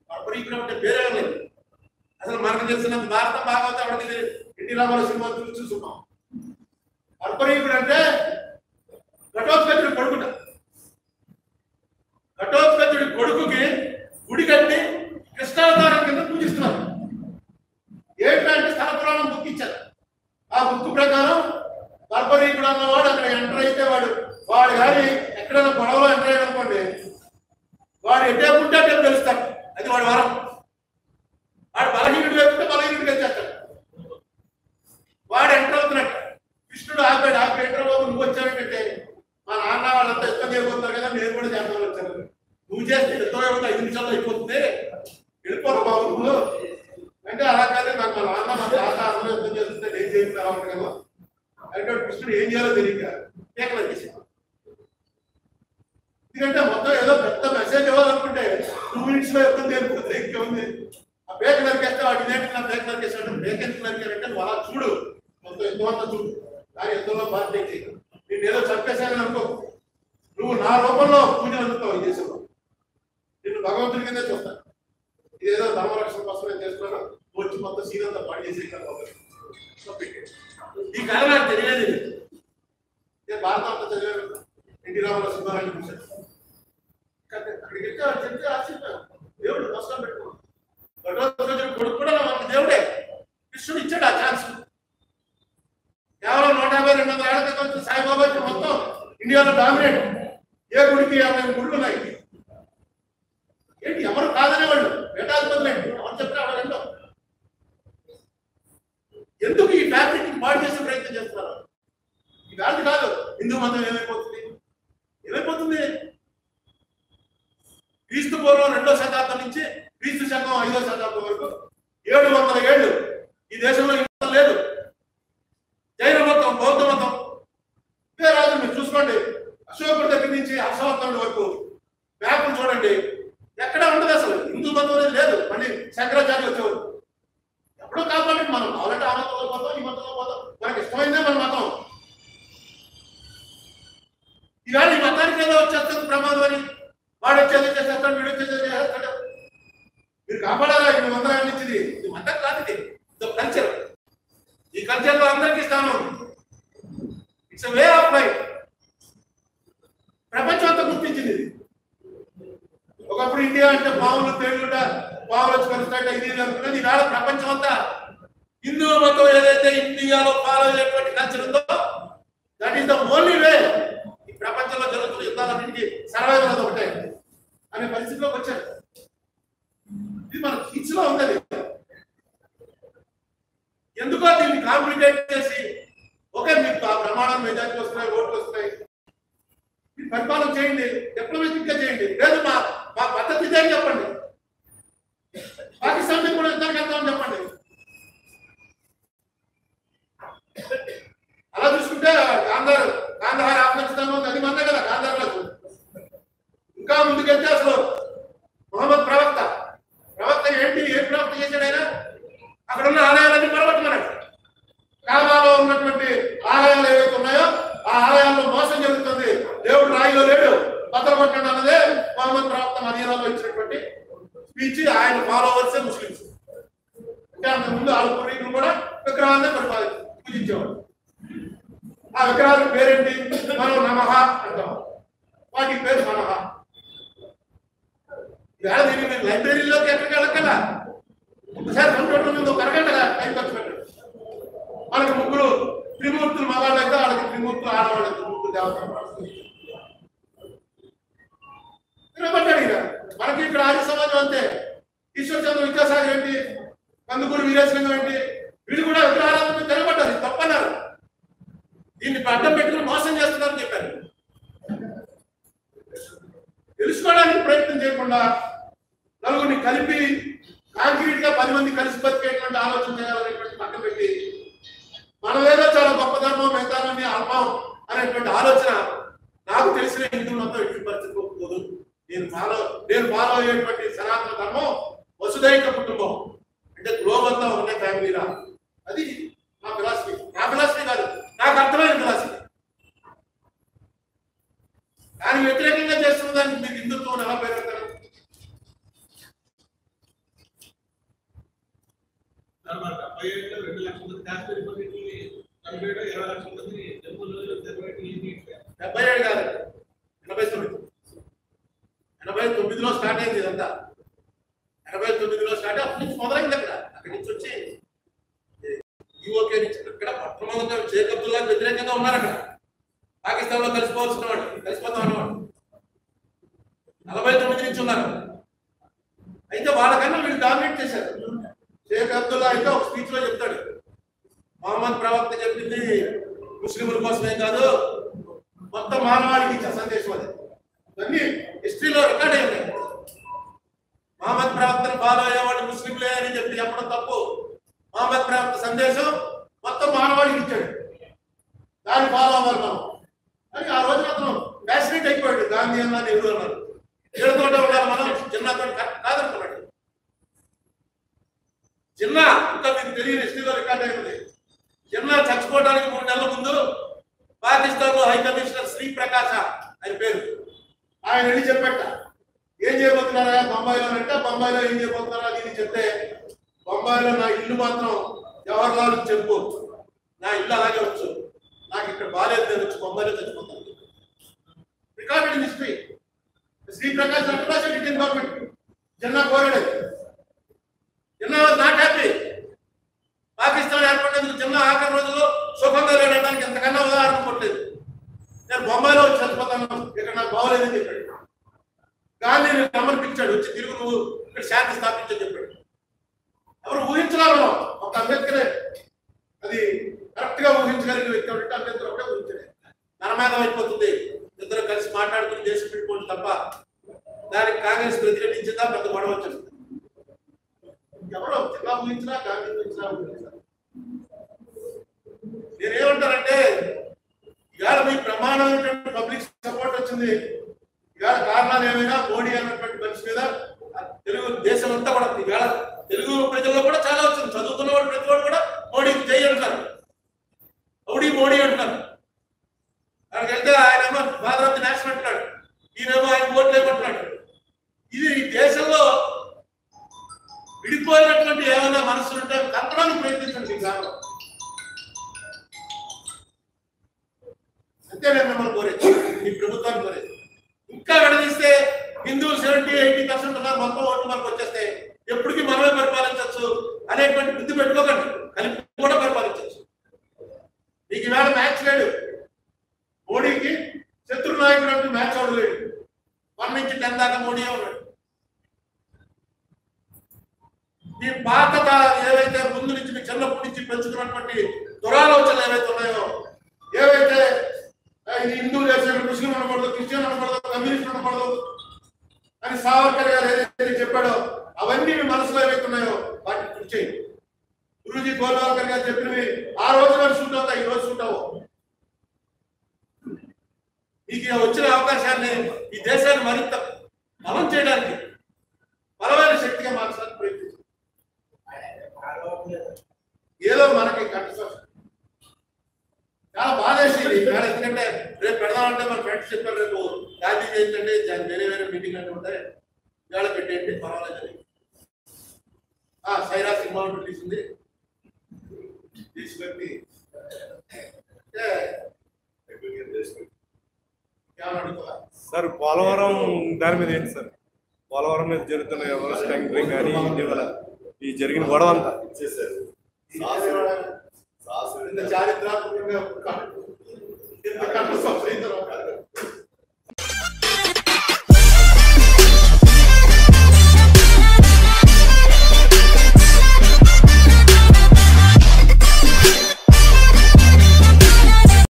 పరపరీకుడు అంటే పేరే లేదు అసలు మనకు తెలిసినంత భారతం భాగవతం ఎవరికి ఎన్టీ రామారావు సినిమా చూసి చూసుకున్నాం పరపరీకుడు అంటే ఘటోత్కచుడి కొడుకుట ఘటోత్కచుడి కొడుకుకి గుడి కట్టి కృష్ణావతారం కింద పూజిస్తున్నారు ఏంటంటే స్థల పురాణం బుక్ ఇచ్చారు ఆ బుక్ ప్రకారం పరపరీకుడు అన్నవాడు అక్కడ ఎంటర్ అయితే వాడు వాడు కానీ ఎక్కడైనా గొడవలో ఎంటర్ అయ్యాడు అనుకోండి వాడు ఎట్టే ఉంటే అట్టే తెలుస్తాడు అది వాడు వరం వాడు బలహీనుడు లేకుంటే బలహీనుడికి వచ్చేస్తాడు వాడు ఎంటర్ అవుతున్నట్టు కృష్ణుడు ఆపాడు ఆపి ఎంటర్ బాబు నువ్వు వచ్చావంటే మా నాన్న వాళ్ళంతా యుద్ధం చేయబోతున్నారు కదా నేను కూడా చేద్దామని వచ్చాను నువ్వు చేస్తే యుద్ధం ఏమో ఐదు నిమిషాల్లో అయిపోతుంది వెళ్ళిపోరు బాబు నువ్వు అంటే అలా కాదు నాకు మా నాన్న మా తాత అందరూ యుద్ధం చేస్తుంటే నేను చేయించాలి అలా ఉంటుంది కదా అంటే కృష్ణుడు ఏం చేయాలో తెలియక కేకలు చేసాడు ఎందుకంటే మొత్తం ఏదో పెద్ద మెసేజ్ ఇవ్వాలనుకుంటే టూ మినిట్స్ లో యుద్ధం తెలిపోతుంది ఇంకేముంది ఆ పేక నరికేస్తే వాటి ఇదేంటి నా పేక నరికేస్తాడు పేక ఎందుకు నరికారంటే నువ్వు అలా చూడు మొత్తం యుద్ధం అంతా చూడు కానీ యుద్ధంలో పార్టీ చేయదు నేను ఏదో చంపేశానని అనుకో నువ్వు నా రూపంలో పూజలు అందుతావు ఈ దేశంలో నిన్ను భగవంతుడి కిందే చూస్తాను ఇదేదో ధర్మరక్షణ కోసం నేను చేస్తున్నాను నువ్వు వచ్చి మొత్తం సీన్ అంతా పాడు చేసే ఈ కథ నాకు తెలియదు నేను భారతం అంతా చదివాను ఎన్టీ రామారావు సినిమాలని చూశాను కానీ అక్కడికి వెళ్తే వాడు చెప్తే ఆశ్చర్యం దేవుడు నష్టం పెట్టుకున్నాడు భగవద్గీత కొడుకు కూడా మనకు దేవుడే కృష్ణుడు ఇచ్చాడు ఆ ఛాన్స్ కేవలం నూట యాభై రెండు వందల ఏళ్ల క్రితం వచ్చిన సాయిబాబా ఇప్పుడు మొత్తం ఇండియాలో డామినేట్ ఏ గుడికి యాభై గుడులు ఉన్నాయి ఏంటి ఎవరు కాదనే వాళ్ళు వేటాధిపతులు ఏంటి ఎవరు చెప్తే వాళ్ళు రెండో ఎందుకు ఈ ఫ్యాబ్రిక్ పాడు చేసే ప్రయత్నం చేస్తున్నారు ఈ వ్యాధి కాదు హిందూ మతం ఏమైపోతుంది ఏమైపోతుంది క్రీస్తు పూర్వం రెండో శతాబ్దం నుంచి క్రీస్తు శకం ఐదో శతాబ్దం వరకు ఏడు వందల ఏళ్ళు ఈ దేశంలో ఈ మతం లేదు జైన మతం బౌద్ధ మతం ఇదే రాజు మీరు చూసుకోండి అశోకుడి దగ్గర నుంచి హర్షవర్ధనుడి వరకు మ్యాప్లు చూడండి ఎక్కడ ఉండదు అసలు హిందూ మతం అనేది లేదు మళ్ళీ శంకరాచార్య వచ్చేవారు ఎప్పుడో కాపాడి మనం కావాలంటే ఆ మతంలో పోతాం ఈ మతంలో పోతాం మనకి ఇష్టమైందే మన మతం ఈవేళ ఈ మతానికి ఏదో వచ్చేస్తుంది ప్రమాదం అని వాడు వచ్చేది చేసేస్తాడు వీడు వచ్చేది చేసేస్తాడు మీరు కాపాడాలా ఇన్ని వందల ఏళ్ళ నుంచి ఇది ఇది మతం కాదు ఇది ఇది కల్చర్ ఈ కల్చర్ లో అందరికీ స్థానం ఇట్స్ వే ఆఫ్ లైఫ్ ప్రపంచం అంతా గుర్తించింది ఇది ఒకప్పుడు ఇండియా అంటే పావులు తేలుట పావులు వచ్చి కలుస్తాయంటే ఇది ఇది అనుకున్నది ఈవేళ ప్రపంచం అంతా హిందూ మతం ఏదైతే ఇండియాలో ఫాలో అయ్యేటువంటి కల్చర్ ఉందో that is the only way ఈ ప్రపంచంలో జరుగుతున్న యుద్ధాలన్నింటికి సర్వైవల్ అది ఒకటే అనే పరిస్థితిలోకి వచ్చారు ఇది మన కిడ్స్ లో ఉన్నది ఎందుకో దీన్ని కాంప్లికేట్ చేసి ఓకే మీకు ఆ ప్రమాణం మెజార్టీ వస్తున్నాయి ఓట్లు వస్తున్నాయి మీరు పరిపాలన చేయండి డిప్లొమాటిక్ గా చేయండి లేదు మా మా పద్ధతి ఇదే అని చెప్పండి పాకిస్తాన్ మీద కూడా యుద్ధానికి వెళ్తామని చెప్పండి అలా చూసుకుంటే గాంధార్ గాంధార్ ఆఫ్ఘనిస్తాన్ అది మందే కదా గాంధార్ లో ఇంకా ముందుకెళ్తే అసలు మొహమ్మద్ ప్రవక్త ప్రవక్త ఏంటి ఏ ప్రవక్త చేశాడు ఆయన అక్కడ ఉన్న ఆలయాలన్నీ పడగొట్టమన్నాడు కాబాలో ఉన్నటువంటి ఆలయాలు ఏవైతే ఉన్నాయో ఆ ఆలయాల్లో మోసం జరుగుతుంది దేవుడు రాయిలో లేడు భద్రపట్టండి అన్నదే మొహమ్మద్ ప్రవక్త మదీనాలో ఇచ్చినటువంటి స్పీచ్ ఆయన ఫాలోవర్స్ ముస్లిమ్స్ అంటే అంతకు ముందు వాళ్ళ పూర్వీకులు కూడా విగ్రహాన్ని పరిపాలి పూజించేవాడు ఆ విగ్రహాల పేరేంటి మనం నమః అంటాం వాటి పేరు మనహ ఇవాళ దీన్ని మీరు లైబ్రరీలోకి ఎక్కడికి వెళ్ళక్కల ఒకసారి కంప్యూటర్ మీద ఒక అరగంట టైం ఖర్చు పెట్టండి మనకి ముగ్గురు త్రిమూర్తులు మగాళ్ళు అయితే వాళ్ళకి త్రిమూర్తులు ఆడవాళ్ళు అయితే ముగ్గురు దేవతలు తిరగబడ్డాడు ఈయన మనకి ఇక్కడ ఆర్య సమాజం అంతే ఈశ్వర్ చంద్ర విద్యాసాగర్ ఏంటి కందుకూరు వీరేశలింగం ఏంటి వీళ్ళు కూడా విగ్రహాలను తిరగబడ్డారు ఇది తప్పన్నారు దీన్ని అడ్డం పెట్టుకుని మోసం చేస్తున్నారని చెప్పారు తెలుసుకోవడానికి ప్రయత్నం చేయకుండా నలుగురిని కలిపి కాంక్రీట్ గా పది మంది కలిసి బతికేటువంటి ఆలోచన చేయాలనేటువంటి పక్కన పెట్టి మనం ఏదో చాలా గొప్ప ధర్మం మిగతానని అల్పం అనేటువంటి ఆలోచన నాకు తెలిసిన హిందువులంతా ఎట్టి పరిస్థితి ఒప్పుకోదు నేను ఫాలో నేను ఫాలో అయ్యేటువంటి సనాతన ధర్మం వసుదైక కుటుంబం అంటే గ్లోబల్ గా ఉన్న ఫ్యామిలీరా అది నా ఫిలాసఫీ నా ఫిలాసఫీ కాదు నాకు అర్థమైన ఫిలాసఫీ దానికి వ్యతిరేకంగా చేస్తున్న దానికి మీరు హిందుత్వం ఎలా పేరు డెబ్బై ఏడులో రెండు లక్షల మంది కాశ్మీర్ రిపబ్లిక్ని చనిపోయాడు ఇరవై లక్షల మంది జమ్మూలో చనిపోయాడు ఏంటి డెబ్బై ఏడు కాదు ఎనభై తొమ్మిది ఎనభై తొమ్మిదిలో స్టార్ట్ అయింది ఇదంతా ఎనభై తొమ్మిదిలో స్టార్ట్ అప్పటి నుంచి మొదలైంది అక్కడ అక్కడి నుంచి వచ్చి యూఓకే నుంచి ఇక్కడ మొట్టమొదటిగా షేక్ అబ్దుల్లా వ్యతిరేకంగా ఉన్నారు అక్కడ పాకిస్తాన్ లో కలిసిపోవాల్సిన వాడు కలిసిపోతాం అన్నవాడు నలభై తొమ్మిది నుంచి ఉన్నారు అయితే వాళ్ళకన్నా వీళ్ళు డామినేట్ చేశారు షేక్ అబ్దుల్లా అయితే ఒక స్పీచ్ లో చెప్తాడు మహమ్మద్ ప్రవక్త చెప్పింది ముస్లింల కోసమే కాదు మొత్తం మానవాళికి ఇచ్చే సందేశం అది ఇవన్నీ హిస్టరీలో రికార్డ్ అయి ఉన్నాయి మహమ్మద్ ప్రవక్తను ఫాలో అయ్యేవాడు ముస్లింలే అని చెప్పి చెప్పడం తప్పు మహమ్మద్ ప్రవక్త సందేశం మొత్తం మానవాళికి ఇచ్చాడు దాన్ని ఫాలో అవ్వాలి మనం అని ఆ రోజు అతను ఫ్యాసినేట్ అయిపోయాడు గాంధీ అన్న నెహ్రూ అన్నారు ఏడుతోటే ఉండాలి మనం చిన్నతో కాదనుకున్నాడు చిన్న ఇంకా మీకు తెలియని హిస్టరీలో రికార్డ్ అయింది చిన్న చచ్చిపోవడానికి మూడు నెలల ముందు పాకిస్తాన్ లో హై కమిషనర్ శ్రీ ప్రకాశ ఆయన పేరు ఆయన వెళ్ళి చెప్పట ఏం చేయబోతున్నారా బొంబాయిలో అంటే బొంబాయిలో ఏం చేయబోతున్నారా అది ఇది చెప్తే బొంబాయిలో నా ఇల్లు మాత్రం జవహర్లాల్ చెప్పు నా ఇల్లు అలాగే వచ్చు నాకు ఇక్కడ బాలేదు నేను వచ్చి బొంబాయిలో చచ్చిపోతాను రికార్డెడ్ హిస్టరీ శ్రీ ప్రకాశ్ అంటరాశాడు ఇండియన్ గవర్నమెంట్ జిన్నా కోరాడు Jinnah was not happy Pakistan ఏర్పడినందుకు చిన్న ఆఖరి రోజుల్లో సుఖంగా లేడడానికి ఎంతకన్నా ఉదాహరణ కొట్టలేదు నేను బొంబాయిలో వచ్చి చచ్చిపోతాను ఇక్కడ నాకు బాగోలేదని చెప్పాడు గాంధీని రమ్మని పిలిచాడు వచ్చి తిరుగు నువ్వు ఇక్కడ శాంతి స్థాపించని చెప్పాడు ఎవరు ఊహించలేరు మనం. ఒక అంబేద్కరే అది కరెక్ట్ గా ఊహించగలిగిన వ్యక్తి అంటే అంబేద్కర్ ఒకటే ఊహించలే నరమేధం అయిపోతుంది ఇద్దరు కలిసి మాట్లాడుకుని దేశం పెట్టుకోండి తప్ప దానికి కాంగ్రెస్ ప్రతిఘటించిందా పెద్ద గొడవ వచ్చింది ఎవరో చిన్న ఊహించినా గాంధీ ఊహించినా ఊహించినా నేనేమంటానంటే ఇవాళ మీ ప్రమాణమైనటువంటి పబ్లిక్ సపోర్ట్ వచ్చింది ఇవాళ కారణాలు ఏమైనా మోడీ అన్నటువంటి మనిషి మీద ఆ తెలుగు దేశం అంతా కూడా ఇవాళ తెలుగు ప్రజల్లో కూడా చాలా వచ్చింది చదువుకున్న వాడు ప్రతి వాడు కూడా మోడీకి జై అంటారు మోడీ మోడీ అంటారు అక్కడికి వెళ్తే ఆయన ఏమో ఫాదర్ ఆఫ్ ది నేషన్ అంటున్నాడు ఈయనేమో ఆయన ఓట్లు ఏమంటున్నాడు ఇది ఈ దేశంలో విడిపోయినటువంటి ఏమైనా మనసులు ఉంటే కట్టడానికి ప్రయత్నించండి ఈ గ్రామంలో అంతే నేను మిమ్మల్ని కోరేది ఈ ప్రభుత్వాన్ని కోరేది ఇంకా విడదీస్తే హిందువులు సెవెంటీ ఎయిటీ పర్సెంట్ ఉన్నారు మొత్తం ఓట్లు మనకు వచ్చేస్తే ఎప్పటికీ మనమే పరిపాలించవచ్చు అనేటువంటి బుద్ధి పెట్టుకోకండి కలిపి కూడా పరిపాలించవచ్చు మీకు ఈవేళ మ్యాచ్ లేడు మోడీకి శత్రు నాయకుడు అంటూ మ్యాచ్ అవడం లేడు వన్ నుంచి టెన్ దాకా మోడీ ఉన్నాడు మీ పాత తా- ఏవైతే ముందు నుంచి మీ చిన్నప్పటి నుంచి పెంచుకున్నటువంటి దురాలోచనలు ఏవైతే ఉన్నాయో ఏవైతే ఆ, ఇది హిందూ దేశం ముస్లిం అనకూడదు క్రిస్టియన్ అనకూడదు కమ్యూనిస్ట్ అనకూడదు అని సావర్కర్ గారు ఏదైతే చెప్పాడో అవన్నీ మీ మనసులో ఏవైతే ఉన్నాయో వాటిని కృషి చేయండి గురూజీ గోల్వాల్కర్ గారు చెప్పినవి ఆ రోజు గారు సూట్ అవుతాయి ఈ రోజు సూట్ అవ్వవు మీకు ఈ వచ్చిన అవకాశాన్ని ఈ దేశాన్ని మరింత బలం చేయడానికి బలమైన శక్తిగా మార్చడానికి ప్రయత్నించారు ఏదో మనకి కష్టం చాలా బాధేసింది మేడం ఎందుకంటే రేపు పెడదామంటే మన ఫ్రెండ్స్ చెప్పారు రేపు గాంధీ జయంతి అంటే జా- వేరే వేరే మీటింగ్ అంటే ఉంటాయి ఇవాళ పెట్టేయండి పర్వాలేదని ఆ సైరా సినిమా ఒకటి తీసింది తీసుకెళ్ళి అంటే ఏమని అడుగుతా సార్ పోలవరం దాని మీద ఏంటి సార్ పోలవరం మీద జరుగుతున్న ఎవరెస్ట్ ట్యాంకరింగ్ కానీ ఇటీవల ఈ జరిగిన గొడవ అంతా ఇంత చారిత్రాత్మకంగా ఇంత కథ సంప్రదించడం కాదు.